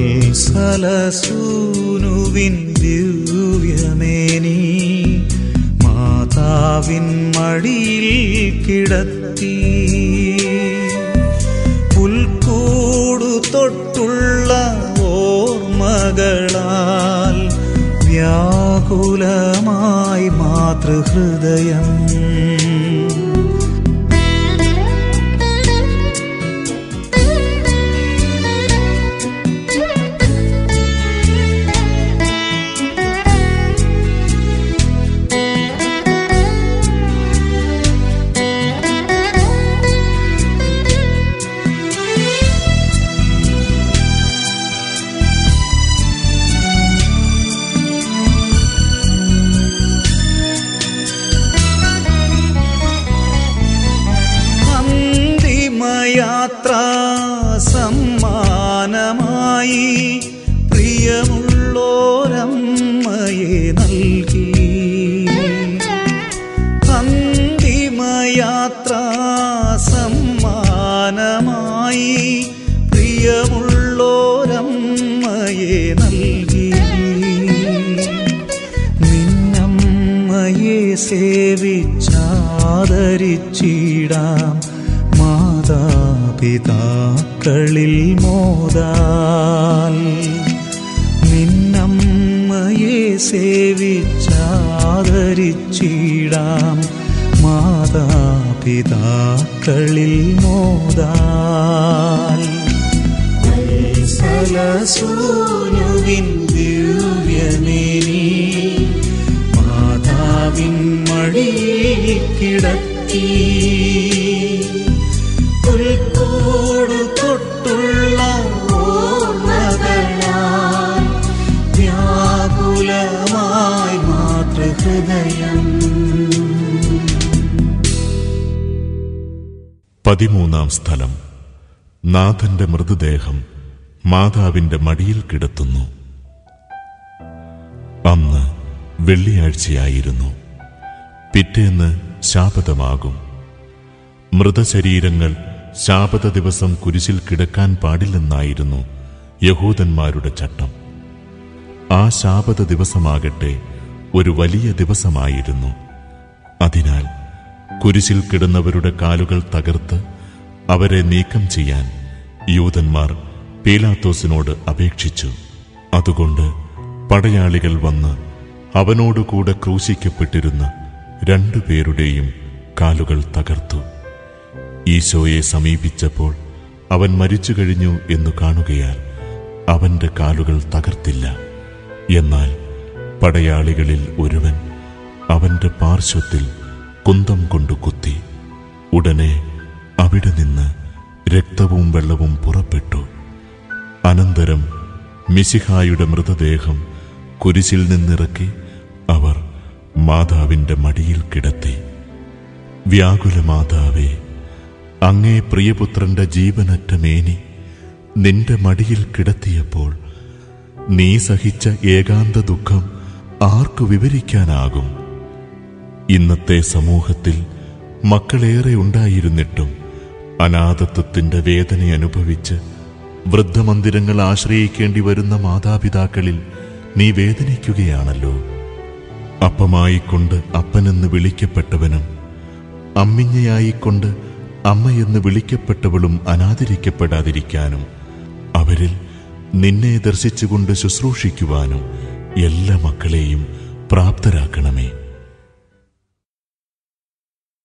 വത്സലസൂനുവിൻ ദിവ്യമേനി മാതാവിൻ മടിയിൽ കിടത്തി പുൽക്കൂടു തൊട്ടുള്ള ഓർമ്മകളാൽ വ്യാകുലമായി മാതൃഹൃദയം അന്തിമയാത്ര സമ്മാനമായി പ്രിയമുള്ളോരമ്മയെ നൽകി അന്തിമയാത്ര സമ്മാനമായി പ്രിയമുള്ളോരമ്മയെ നൽകി നിന്നമ്മയെ സേവിച്ചാദരിച്ചിടാം മാതാപിതാക്കളിൽ മോദാൽ നിന്നമ്മയെ സേവിച്ചാദരിച്ചിടാം മാതാപിതാക്കളിൽ മോദാൽ സലസൂനുവിൻ ദിവ്യമേനി മാതാവിൻ മടിയിൽ കിടത്തി പുൽക്കൂടു തൊട്ടുള്ള ഓർമ്മകളാൽ വ്യാകുലമായി മാതൃഹൃദയം പതിമൂന്നാം സ്ഥലം നാഥന്റെ മൃതദേഹം മാതാവിന്റെ മടിയിൽ കിടത്തുന്നു അന്ന് വെള്ളിയാഴ്ചയായിരുന്നു പിറ്റേന്ന് ശാപതമാകും മൃതശരീരങ്ങൾ ശാപത ദിവസം കുരിശിൽ കിടക്കാൻ പാടില്ലെന്നായിരുന്നു യഹൂദന്മാരുടെ ചട്ടം ആ ശാപത ദിവസമാകട്ടെ ഒരു വലിയ ദിവസമായിരുന്നു അതിനാൽ കുരിശിൽ കിടന്നവരുടെ കാലുകൾ തകർത്ത് അവരെ നീക്കം ചെയ്യാൻ യൂതന്മാർ പീലാത്തോസിനോട് അപേക്ഷിച്ചു അതുകൊണ്ട് പടയാളികൾ വന്ന് അവനോടുകൂടെ ക്രൂശിക്കപ്പെട്ടിരുന്ന രണ്ടുപേരുടെയും കാലുകൾ തകർത്തു ഈശോയെ സമീപിച്ചപ്പോൾ അവൻ മരിച്ചു കഴിഞ്ഞു എന്നു കാണുകയാൽ അവന്റെ കാലുകൾ തകർത്തില്ല എന്നാൽ പടയാളികളിൽ ഒരുവൻ അവന്റെ പാർശ്വത്തിൽ കുന്തം കൊണ്ടു കുത്തി ഉടനെ അവിടെ നിന്ന് രക്തവും വെള്ളവും പുറപ്പെട്ടു അനന്തരം മിശിഹായുടെ മൃതദേഹം കുരിശിൽ നിന്നിറക്കി അവർ മാതാവിന്റെ മടിയിൽ കിടത്തി വ്യാകുല മാതാവേ അങ്ങേ പ്രിയപുത്രന്റെ ജീവനറ്റ മേനി നിന്റെ മടിയിൽ കിടത്തിയപ്പോൾ നീ സഹിച്ച ഏകാന്ത ദുഃഖം ആർക്കു വിവരിക്കാനാകും ഇന്നത്തെ സമൂഹത്തിൽ മക്കളേറെ ഉണ്ടായിരുന്നിട്ടും അനാഥത്വത്തിന്റെ വേദന അനുഭവിച്ച് വൃദ്ധമന്ദിരങ്ങൾ ആശ്രയിക്കേണ്ടി വരുന്ന മാതാപിതാക്കളിൽ നീ വേദനിക്കുകയാണല്ലോ അപ്പമായിക്കൊണ്ട് അപ്പനെന്ന് വിളിക്കപ്പെട്ടവനും അമ്മിഞ്ഞയായിക്കൊണ്ട് അമ്മയെന്ന് വിളിക്കപ്പെട്ടവളും അനാദരിക്കപ്പെടാതിരിക്കാനും അവരിൽ നിന്നെ ദർശിച്ചുകൊണ്ട് ശുശ്രൂഷിക്കുവാനും എല്ലാ മക്കളെയും പ്രാപ്തരാക്കണമേ